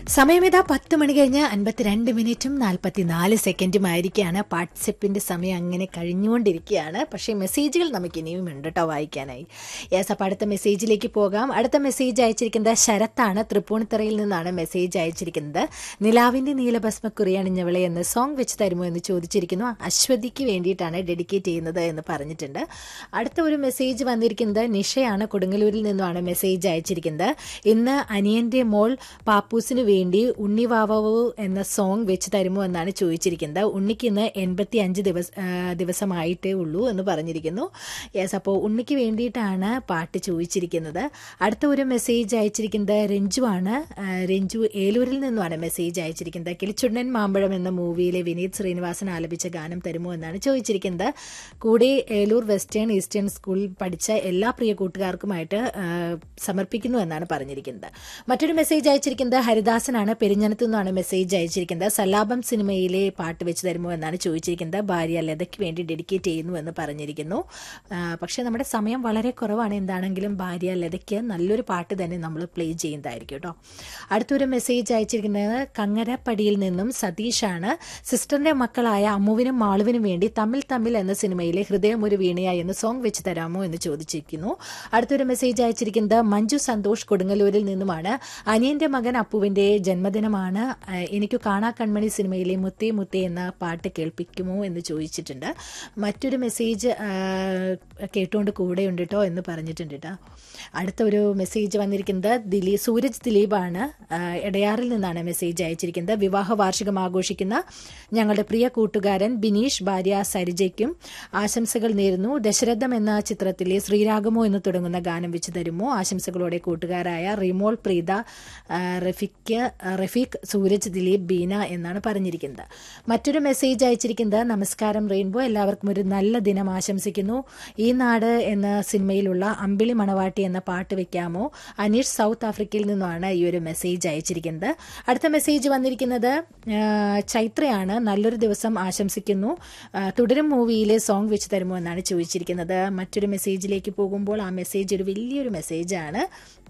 സമയം ഇതാ പത്ത് മണി കഴിഞ്ഞ് അൻപത്തിരണ്ട് മിനിറ്റും നാൽപ്പത്തിനാല് സെക്കൻഡും ആയിരിക്കുകയാണ് വാട്സപ്പിന്റെ സമയം അങ്ങനെ കഴിഞ്ഞുകൊണ്ടിരിക്കുകയാണ് പക്ഷേ മെസ്സേജുകൾ നമുക്ക് ഇനിയും ഉണ്ട് കേട്ടോ വായിക്കാനായി യെസ് അപ്പോൾ അടുത്ത മെസ്സേജിലേക്ക് പോകാം അടുത്ത മെസ്സേജ് അയച്ചിരിക്കുന്നത് ശരത്താണ് തൃപ്പൂണിത്തറയിൽ നിന്നാണ് മെസ്സേജ് അയച്ചിരിക്കുന്നത് നിലാവിന്റെ നീലഭസ്മക്കുറി അണിഞ്ഞവളെ എന്ന് സോങ് വെച്ച് തരുമോ എന്ന് ചോദിച്ചിരിക്കുന്നു അശ്വതിക്ക് വേണ്ടിയിട്ടാണ് ഡെഡിക്കേറ്റ് ചെയ്യുന്നത് എന്ന് പറഞ്ഞിട്ടുണ്ട് അടുത്ത ഒരു മെസ്സേജ് വന്നിരിക്കുന്നത് നിഷയാണ് കൊടുങ്ങല്ലൂരിൽ നിന്നുമാണ് മെസ്സേജ് അയച്ചിരിക്കുന്നത് ഇന്ന് അനിയന്റെ മോൾ പാപ്പൂസിന് വേണ്ടി ഉണ്ണിവാവു എന്ന സോങ് വെച്ച് തരുമോ എന്നാണ് ചോദിച്ചിരിക്കുന്നത് ഉണ്ണിക്ക് ഇന്ന് എൺപത്തി അഞ്ച് ദിവസ ആ, ദിവസമായിട്ടേ ഉള്ളൂ എന്ന് പറഞ്ഞിരിക്കുന്നു യെസ് അപ്പോൾ ഉണ്ണിക്ക് വേണ്ടിയിട്ടാണ് പാട്ട് ചോദിച്ചിരിക്കുന്നത് അടുത്ത ഒരു മെസ്സേജ് അയച്ചിരിക്കുന്നത് രഞ്ജു ആണ് ആ, രഞ്ജു ഏലൂരിൽ നിന്നുമാണ് മെസ്സേജ് അയച്ചിരിക്കുന്നത് കിളിച്ചുണ്ണൻ മാമ്പഴം എന്ന മൂവിയിലെ വിനീത് ശ്രീനിവാസൻ ആലപിച്ച ഗാനം തരുമോ എന്നാണ് ചോദിച്ചിരിക്കുന്നത് കൂടെ ഏലൂർ വെസ്റ്റേൺ ഈസ്റ്റേൺ സ്കൂളിൽ പഠിച്ച എല്ലാ പ്രിയ കൂട്ടുകാർക്കുമായിട്ട് ആ, സമർപ്പിക്കുന്നു എന്നാണ് പറഞ്ഞിരിക്കുന്നത് മറ്റൊരു മെസ്സേജ് അയച്ചിരിക്കുന്നത് ഹരിദാസനാണ് പെരിഞ്ഞനത്തു നിന്നാണ് മെസ്സേജ് അയച്ചിരിക്കുന്നത് സല്ലാപം സിനിമയിലെ പാട്ട് വെച്ച് തരുമോ എന്നാണ് ചോദിച്ചിരിക്കുന്നത് ഭാര്യ ലതയ്ക്ക് വേണ്ടി ഡെഡിക്കേറ്റ് ചെയ്യുന്നു എന്ന് പറഞ്ഞിരിക്കുന്നു ആ, പക്ഷേ നമ്മുടെ സമയം വളരെ കുറവാണ് എന്താണെങ്കിലും ഭാര്യ ലതയ്ക്ക് നല്ലൊരു പാട്ട് തന്നെ നമ്മൾ പ്ലേ ചെയ്യുന്നതായിരിക്കും കേട്ടോ അടുത്തൊരു മെസ്സേജ് അയച്ചിരിക്കുന്നത് കങ്ങരപ്പടിയിൽ നിന്നും സതീഷാണ് സിസ്റ്ററിന്റെ മക്കളായ അമ്മുവിനും മാളുവിനും വേണ്ടി തമ്മിൽ തമ്മിൽ എന്ന സിനിമയിലെ ഹൃദയം ഒരു വീണയായി എന്ന് സോങ് വെച്ച് തരാമോ എന്ന് ചോദിച്ചിരിക്കുന്നു അടുത്തൊരു മെസ്സേജ് അയച്ചിരിക്കുന്നത് മഞ്ജു സന്തോഷ് കൊടുങ്ങല്ലൂരിൽ നിന്നുമാണ് അനിയന്റെ മകൻ അപ്പുവിന്റെ ജന്മദിനമാണ് ആ, എനിക്ക് കാണാ കൺമണി സിനിമയിലെ മുത്തേ മുത്തേ എന്ന പാട്ട് കേൾപ്പിക്കുമോ എന്ന് ചോദിച്ചിട്ടുണ്ട് മറ്റൊരു മെസ്സേജ് ആ, കേട്ടുകൊണ്ട് കൂടെയുണ്ട് കേട്ടോ എന്ന് പറഞ്ഞിട്ടുണ്ട് കേട്ടോ അടുത്ത ഒരു മെസ്സേജ് വന്നിരിക്കുന്നത് ദിലീപ് സൂരജ് ദിലീപാണ് ആ, എടയാറിൽ നിന്നാണ് മെസ്സേജ് അയച്ചിരിക്കുന്നത് വിവാഹ വാർഷികം ആഘോഷിക്കുന്ന ഞങ്ങളുടെ പ്രിയ കൂട്ടുകാരൻ ബിനീഷ് ഭാര്യ സരിജയ്ക്കും ആശംസകൾ നേരുന്നു ദശരഥം എന്ന ചിത്രത്തിലെ ശ്രീരാഗമോ എന്ന് തുടങ്ങുന്ന ഗാനം വെച്ച് തരുമോ ആശംസകളോടെ കൂട്ടുകാരായ റിമോൾ പ്രീത ആ, റഫീഖ് റഫീഖ് സൂരജ് ദിലീപ് ബീന എന്നാണ് പറഞ്ഞിരിക്കുന്നത് മറ്റൊരു മെസ്സേജ് അയച്ചിരിക്കുന്നത് നമസ്കാരം റെയിൻബോ എല്ലാവർക്കും ഒരു നല്ല ദിനം ആശംസിക്കുന്നു ഈ നാട് എന്ന സിനിമയിലുള്ള അമ്പിളി മണവാട്ടി എന്ന പാട്ട് വെക്കാമോ അനീഷ് സൗത്ത് ആഫ്രിക്കയിൽ നിന്നുമാണ് ഈ ഒരു മെസ്സേജ് അയച്ചിരിക്കുന്നത് അടുത്ത മെസ്സേജ് വന്നിരിക്കുന്നത് ആ, ചൈത്രയാണ് നല്ലൊരു ദിവസം ആശംസിക്കുന്നു ആ, തുടരും മൂവിയിലെ സോങ് വെച്ച് തരുമോ എന്നാണ് ചോദിച്ചിരിക്കുന്നത് മറ്റൊരു മെസ്സേജിലേക്ക് പോകുമ്പോൾ ആ മെസ്സേജ് ഒരു വലിയൊരു മെസ്സേജാണ്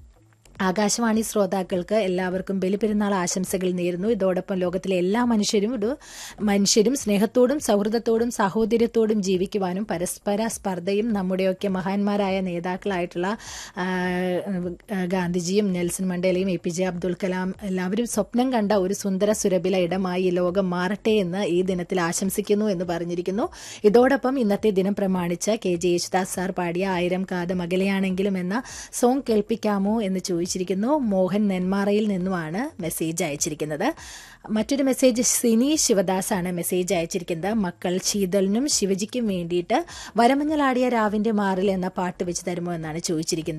ആകാശവാണി ശ്രോതാക്കൾക്ക് എല്ലാവർക്കും ബലിപെരുന്നാൾ ആശംസകൾ നേരുന്നു ഇതോടൊപ്പം ലോകത്തിലെ എല്ലാ മനുഷ്യരും ഒരു മനുഷ്യരും സ്നേഹത്തോടും സൗഹൃദത്തോടും സാഹോദര്യത്തോടും ജീവിക്കുവാനും പരസ്പര സ്പർദ്ധയും നമ്മുടെയൊക്കെ മഹാന്മാരായ നേതാക്കളായിട്ടുള്ള ആ, ഗാന്ധിജിയും നെൽസൺ മണ്ടേലയും A P J Abdul Kalam എല്ലാവരും സ്വപ്നം കണ്ട ഒരു സുന്ദര സുരഭില ഇടമായി ഈ ലോകം മാറട്ടെ എന്ന് ഈ ദിനത്തിൽ ആശംസിക്കുന്നു എന്ന് പറഞ്ഞിരിക്കുന്നു ഇതോടൊപ്പം ഇന്നത്തെ ദിനം പ്രമാണിച്ച് കെ ജെ യേശുദാസ് സാർ പാടിയ ആയിരം കാത മകലയാണെങ്കിലും എന്ന സോങ് കേൾപ്പിക്കാമോ എന്ന് ചോദിച്ചിരിക്കുന്നു മോഹൻ നെന്മാറയിൽ നിന്നുമാണ് മെസ്സേജ് അയച്ചിരിക്കുന്നത് മറ്റൊരു മെസ്സേജ് സിനി ശിവദാസ് ആണ് മെസ്സേജ് അയച്ചിരിക്കുന്നത് മക്കൾ ശീതളിനും ശിവജിക്കും വേണ്ടിയിട്ട് വരമഞ്ഞളാടിയ രാവിന്റെ മാറിൽ എന്ന പാട്ട് വെച്ച് തരുമോ എന്നാണ് ചോദിച്ചിരിക്കുന്നത്